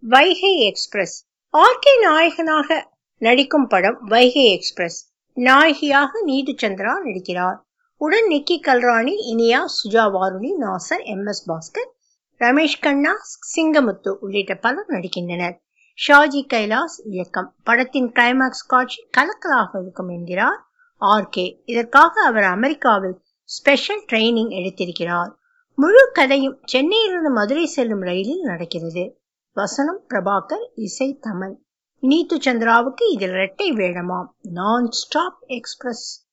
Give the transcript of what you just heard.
Vaigai express RK நாயகனாக நடிக்கும் படம் வைகை எக்ஸ்பிரஸ் நாயகியாக நீது சந்திரா நடிக்கிறார் உடன் நிக்கி கல்ராணி இனியா சுஜா வாருணி நாசர் எம் எஸ் பாஸ்கர் ரமேஷ் கண்ணா சிங்கமுத்து உள்ளிட்ட பலர் நடிக்கின்றனர் ஷாஜி கைலாஸ் இயக்கம் படத்தின் கிளைமாக்ஸ் காட்சி கலக்கலாக இருக்கும் என்கிறார் ஆர்கே இதற்காக அவர் அமெரிக்காவில் ஸ்பெஷல் ட்ரைனிங் எடுத்திருக்கிறார் முழு கதையும் சென்னையிலிருந்து மதுரை செல்லும் ரயிலில் நடக்கிறது வசனம் பிரபாகர் இசை தமன் நீத்து சந்திராவுக்கு இதில் இரட்டை வேடமாம் நான் ஸ்டாப் எக்ஸ்பிரஸ்